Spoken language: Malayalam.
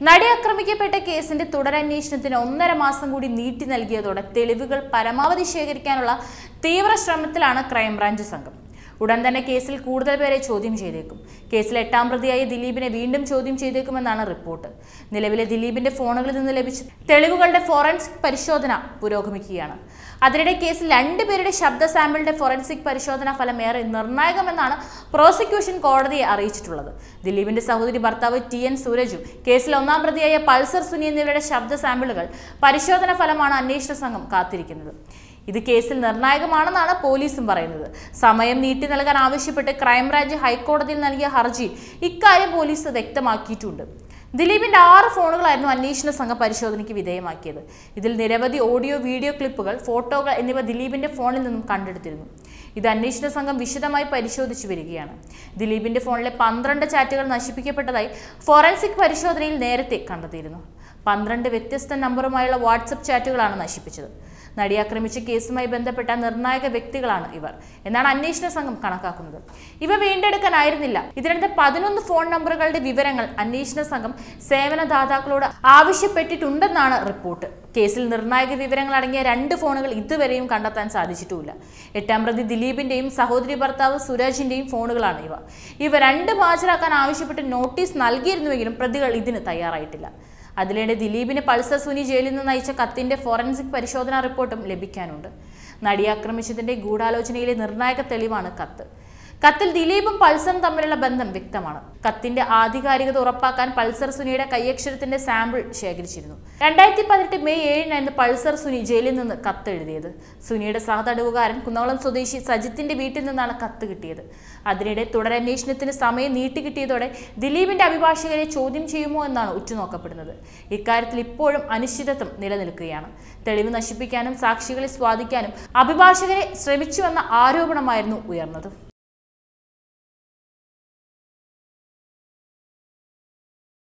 നടി ആക്രമിക്കപ്പെട്ട കേസിന്റെ തുടരന്വേഷണത്തിന് ഒന്നര മാസം കൂടി നീട്ടി നൽകിയതോടെ തെളിവുകൾ പരമാവധി ശേഖരിക്കാനുള്ള തീവ്ര ശ്രമത്തിലാണ് ക്രൈംബ്രാഞ്ച് സംഘം ഉടൻ തന്നെ കേസിൽ കൂടുതൽ പേരെ ചോദ്യം ചെയ്തേക്കും കേസിൽ എട്ടാം പ്രതിയായ ദിലീപിനെ വീണ്ടും ചോദ്യം ചെയ്തേക്കുമെന്നാണ് റിപ്പോർട്ട് നിലവിലെ ദിലീപിന്റെ ഫോണുകളിൽ നിന്ന് ലഭിച്ച തെളിവുകളുടെ ഫോറൻസിക് പരിശോധന പുരോഗമിക്കുകയാണ് അതിനിടെ കേസിൽ രണ്ടുപേരുടെ ശബ്ദ സാമ്പിളിന്റെ ഫോറൻസിക് പരിശോധനാ ഫലം ഏറെ നിർണായകമെന്നാണ് പ്രോസിക്യൂഷൻ കോടതിയെ അറിയിച്ചിട്ടുള്ളത് ദിലീപിന്റെ സഹോദരി ഭർത്താവ് ടി എൻ സൂരജും കേസിൽ ഒന്നാം പ്രതിയായ പൾസർ സുനി എന്നിവരുടെ ശബ്ദ സാമ്പിളുകൾ പരിശോധന ഫലമാണ് അന്വേഷണ സംഘം കാത്തിരിക്കുന്നത് ഇത് കേസിൽ നിർണായകമാണെന്നാണ് പോലീസും പറയുന്നത് സമയം നീട്ടി നൽകാൻ ആവശ്യപ്പെട്ട് ക്രൈംബ്രാഞ്ച് ഹൈക്കോടതിയിൽ നൽകിയ ഹർജിയിൽ ഇക്കാര്യം പോലീസ് വ്യക്തമാക്കിയിട്ടുണ്ട് ദിലീപിന്റെ ആറ് ഫോണുകളായിരുന്നു അന്വേഷണ സംഘം പരിശോധനയ്ക്ക് വിധേയമാക്കിയത് ഇതിൽ നിരവധി ഓഡിയോ വീഡിയോ ക്ലിപ്പുകൾ ഫോട്ടോകൾ എന്നിവ ദിലീപിന്റെ ഫോണിൽ നിന്നും കണ്ടെടുത്തിരുന്നു ഇത് അന്വേഷണ സംഘം വിശദമായി പരിശോധിച്ചു വരികയാണ് ദിലീപിന്റെ ഫോണിലെ പന്ത്രണ്ട് ചാറ്റുകൾ നശിപ്പിക്കപ്പെട്ടതായി ഫോറൻസിക് പരിശോധനയിൽ നേരത്തെ കണ്ടെത്തിയിരുന്നു പന്ത്രണ്ട് വ്യത്യസ്ത നമ്പറുമായുള്ള വാട്സപ്പ് ചാറ്റുകളാണ് നശിപ്പിച്ചത് നടി ആക്രമിച്ച കേസുമായി ബന്ധപ്പെട്ട നിർണായക വ്യക്തികളാണ് ഇവർ എന്നാണ് അന്വേഷണ സംഘം കണക്കാക്കുന്നത് ഇവ വീണ്ടെടുക്കാനായിരുന്നില്ല ഇതിനടുത്ത് പതിനൊന്ന് ഫോൺ നമ്പറുകളുടെ വിവരങ്ങൾ അന്വേഷണ സംഘം സേവനദാതാക്കളോട് ആവശ്യപ്പെട്ടിട്ടുണ്ടെന്നാണ് റിപ്പോർട്ട് കേസിൽ നിർണായക വിവരങ്ങൾ അടങ്ങിയ രണ്ട് ഫോണുകൾ ഇതുവരെയും കണ്ടെത്താൻ സാധിച്ചിട്ടുമില്ല എട്ടാം പ്രതി ദിലീപിന്റെയും സഹോദരി ഭർത്താവ് സുരാജിന്റെയും ഫോണുകളാണ് ഇവ ഇവ രണ്ടും ഹാജരാക്കാൻ ആവശ്യപ്പെട്ട് നോട്ടീസ് നൽകിയിരുന്നുവെങ്കിലും പ്രതികൾ ഇതിന് തയ്യാറായിട്ടില്ല അതിനിടെ ദിലീപിന് പൾസർ സുനി ജയിലിൽ നിന്ന് അയച്ച കത്തിന്റെ ഫോറൻസിക് പരിശോധനാ റിപ്പോർട്ടും ലഭിക്കാനുണ്ട് നടി ആക്രമിച്ചതിന്റെ ഗൂഢാലോചനയിലെ നിർണായക തെളിവാണ് കത്ത് കത്തിൽ ദിലീപും പൾസറും തമ്മിലുള്ള ബന്ധം വ്യക്തമാണ് കത്തിന്റെ ആധികാരികത ഉറപ്പാക്കാൻ പൾസർ സുനിയുടെ കൈയക്ഷരത്തിന്റെ സാമ്പിൾ ശേഖരിച്ചിരുന്നു രണ്ടായിരത്തി പതിനെട്ട് മെയ് ഏഴിനായിരുന്നു പൾസർ സുനി ജയിലിൽ നിന്ന് കത്ത് എഴുതിയത് സുനിയുടെ സഹതടവുകാരൻ കുന്നോളം സ്വദേശി സജിത്തിന്റെ വീട്ടിൽ നിന്നാണ് കത്ത് കിട്ടിയത് അതിനിടെ തുടരന്വേഷണത്തിന് സമയം നീട്ടിക്കിട്ടിയതോടെ ദിലീപിന്റെ അഭിഭാഷകരെ ചോദ്യം ചെയ്യുമോ എന്നാണ് ഉറ്റുനോക്കപ്പെടുന്നത് ഇക്കാര്യത്തിൽ ഇപ്പോഴും അനിശ്ചിതത്വം നിലനിൽക്കുകയാണ് തെളിവ് നശിപ്പിക്കാനും സാക്ഷികളെ സ്വാധീനിക്കാനും അഭിഭാഷകരെ ശ്രമിച്ചുവെന്ന ആരോപണമായിരുന്നു ഉയർന്നത്